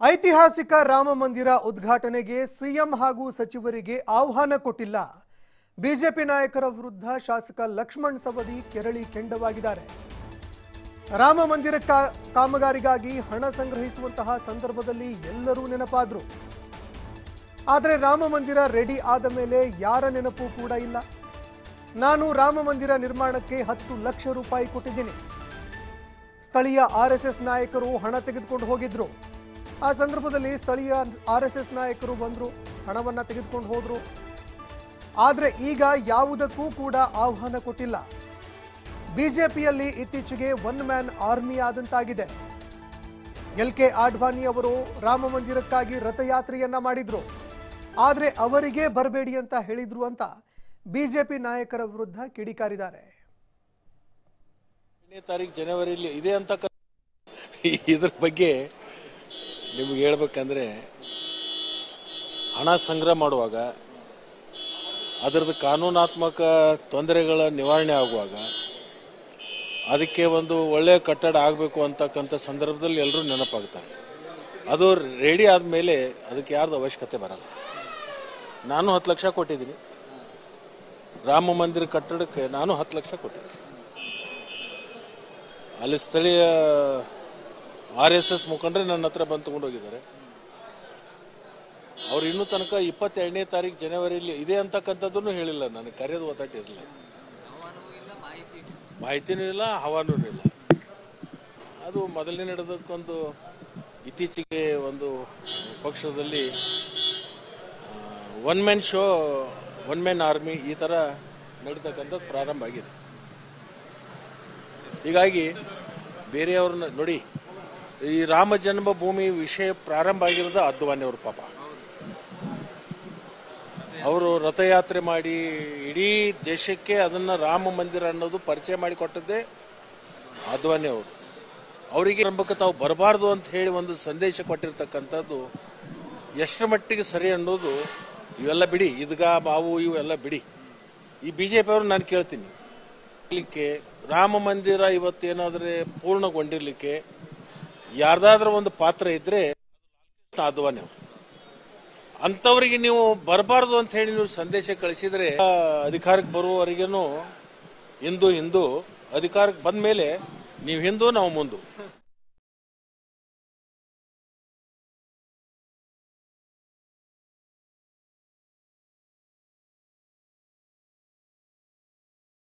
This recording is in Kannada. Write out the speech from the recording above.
ಐತಿಹಾಸಿಕ ರಾಮ ಮಂದಿರ ಉದ್ಘಾಟನೆಗೆ ಸಿಎಂ ಹಾಗೂ ಸಚಿವರಿಗೆ ಆಹ್ವಾನ ಕೊಟ್ಟಿಲ್ಲ ಬಿಜೆಪಿ ನಾಯಕರ ವಿರುದ್ಧ ಶಾಸಕ ಲಕ್ಷ್ಮಣ್ ಸವದಿ ಕೆರಳಿ ಕೆಂಡವಾಗಿದ್ದಾರೆ ರಾಮ ಮಂದಿರ ಕಾ- ಕಾಮಗಾರಿಗಾಗಿ ಹಣ ಸಂಗ್ರಹಿಸುವಂತಹ ಸಂದರ್ಭದಲ್ಲಿ ಎಲ್ಲರೂ ನೆನಪಾದ್ರು ಆದರೆ ರಾಮ ಮಂದಿರ ರೆಡಿ ಆದ ಮೇಲೆ ಯಾರ ನೆನಪು ಕೂಡ ಇಲ್ಲ ನಾನು ರಾಮ ಮಂದಿರ ನಿರ್ಮಾಣಕ್ಕೆ ಹತ್ತು ಲಕ್ಷ ರೂಪಾಯಿ ಕೊಟ್ಟಿದ್ದೀನಿ ಸ್ಥಳೀಯ ಆರ್ಎಸ್ಎಸ್ ನಾಯಕರು ಹಣ ತೆಗೆದುಕೊಂಡು ಹೋಗಿದ್ರು ಆ ಸಂದರ್ಭದಲ್ಲಿ ಸ್ಥಳೀಯ ಆರ್ಎಸ್ಎಸ್ ನಾಯಕರು ಬಂದರು ಹಣವನ್ನ ತೆಗೆದುಕೊಂಡು ಹೋದ್ರು ಆದರೆ ಈಗ ಯಾವುದಕ್ಕೂ ಕೂಡ ಆಹ್ವಾನ ಕೊಟ್ಟಿಲ್ಲ ಬಿಜೆಪಿಯಲ್ಲಿ ಇತ್ತೀಚೆಗೆ ಒನ್ ಮ್ಯಾನ್ ಆರ್ಮಿ ಆದಂತಾಗಿದೆ ಎಲ್ ಕೆ ಆಡ್ವಾಣಿ ಅವರು ರಾಮ ಮಂದಿರಕ್ಕಾಗಿ ರಥಯಾತ್ರೆಯನ್ನ ಮಾಡಿದ್ರು ಆದರೆ ಅವರಿಗೆ ಬರಬೇಡಿ ಅಂತ ಹೇಳಿದ್ರು ಅಂತ ಬಿಜೆಪಿ ನಾಯಕರ ವಿರುದ್ಧ ಕಿಡಿಕಾರಿದ್ದಾರೆ ಎರಡನೇ ತಾರೀಕು ಜನವರಿಲಿ ಇದೆ ಅಂತ ಕ- ಇದ್ರ ಬಗ್ಗೆ ನಿಮ್ಗೆ ಹೇಳ್ಬೇಕಂದ್ರೆ ಹಣ ಸಂಗ್ರಹ ಮಾಡುವಾಗ ಅದರದ್ದು ಕಾನೂನಾತ್ಮಕ ತೊಂದರೆಗಳ ನಿವಾರಣೆ ಆಗುವಾಗ ಅದಕ್ಕೆ ಒಂದು ಒಳ್ಳೆಯ ಕಟ್ಟಡ ಆಗಬೇಕು ಅಂತಕ್ಕಂಥ ಸಂದರ್ಭದಲ್ಲಿ ಎಲ್ಲರೂ ನೆನಪಾಗ್ತಾರೆ ಅದು ರೆಡಿ ಆದಮೇಲೆ ಅದಕ್ಕೆ ಯಾರ್ದು ಅವಶ್ಯಕತೆ ಬರಲ್ಲ ನಾನು ಹತ್ತು ಲಕ್ಷ ಕೊಟ್ಟಿದ್ದೀನಿ ರಾಮ ಮಂದಿರ ಕಟ್ಟಡಕ್ಕೆ ನಾನು ಹತ್ತು ಲಕ್ಷ ಕೊಟ್ಟಿದ್ದೀನಿ ಅಲ್ಲಿ ಸ್ಥಳೀಯ ಆರ್ ಎಸ್ ಎಸ್ ಮುಖಂಡರೇ ನನ್ನ ಹತ್ರ ಬಂದು ತಗೊಂಡು ಹೋಗಿದ್ದಾರೆ ಅವ್ರು ಇನ್ನೂ ತನಕ ಇಪ್ಪತ್ತೆರಡನೇ ತಾರೀಕು ಜನವರಿಲಿ ಇದೆ ಅಂತಕ್ಕಂಥದ್ದನ್ನು ಹೇಳಿಲ್ಲ ನನಗೆ ಕರೆಯೋದು ಒತ್ತಟ್ಟು ಇರಲಿಲ್ಲ ಮಾಹಿತಿನೂ ಇಲ್ಲ ಹವಾನೂ ಇಲ್ಲ ಅದು ಮೊದಲನೇ ನಡೆದಕ್ಕೊಂದು ಇತ್ತೀಚೆಗೆ ಒಂದು ಪಕ್ಷದಲ್ಲಿ one man show one man army ಈ ಥರ ನಡೀತಕ್ಕಂಥದ್ದು ಪ್ರಾರಂಭ ಆಗಿದೆ ಹೀಗಾಗಿ ಬೇರೆಯವ್ರನ್ನ ನೋಡಿ ಈ ರಾಮ ಜನ್ಮಭೂಮಿ ವಿಷಯ ಪ್ರಾರಂಭ ಆಗಿರೋದು ಅದ್ವಾನಿ ಅವ್ರ ಪಾಪ ಅವರು ರಥಯಾತ್ರೆ ಮಾಡಿ ಇಡೀ ದೇಶಕ್ಕೆ ಅದನ್ನ ರಾಮ ಮಂದಿರ ಅನ್ನೋದು ಪರಿಚಯ ಮಾಡಿಕೊಟ್ಟದ್ದೇ ಅದ್ವಾನಿ ಅವರು ಅವರಿಗೆ ನಂಬಕ್ಕೆ ತಾವು ಬರಬಾರ್ದು ಅಂತ ಹೇಳಿ ಒಂದು ಸಂದೇಶ ಕೊಟ್ಟಿರ್ತಕ್ಕಂಥದ್ದು ಎಷ್ಟರ ಮಟ್ಟಿಗೆ ಸರಿ ಅನ್ನೋದು ಇವೆಲ್ಲ ಬಿಡಿ ಇದ್ಗ ಮಾವು ಇವೆಲ್ಲ ಬಿಡಿ ಈ ಬಿಜೆಪಿ ಅವರು ನಾನು ಕೇಳ್ತೀನಿ ಇರ್ಲಿಕ್ಕೆ ರಾಮ ಮಂದಿರ ಇವತ್ತೇನಾದ್ರೆ ಪೂರ್ಣಗೊಂಡಿರ್ಲಿಕ್ಕೆ ಯಾರ್ದಾದ್ರೂ ಒಂದು ಪಾತ್ರ ಇದ್ರೆ ಅದ್ವಾನಿ ಅವರು ಅಂಥವರಿಗೆ ನೀವು ಬರಬಾರ್ದು ಅಂತ ಹೇಳಿ ನೀವು ಸಂದೇಶ ಕಳಿಸಿದ್ರೆ ಆ, ಅಧಿಕಾರಕ್ಕೆ ಬರುವವರಿಗೇನು ಹಿಂದೂ ಹಿಂದೂ ಅಧಿಕಾರಕ್ಕೆ ಬಂದ ಮೇಲೆ ನೀವು ಹಿಂದೂ ನಾವು ಮುಂದು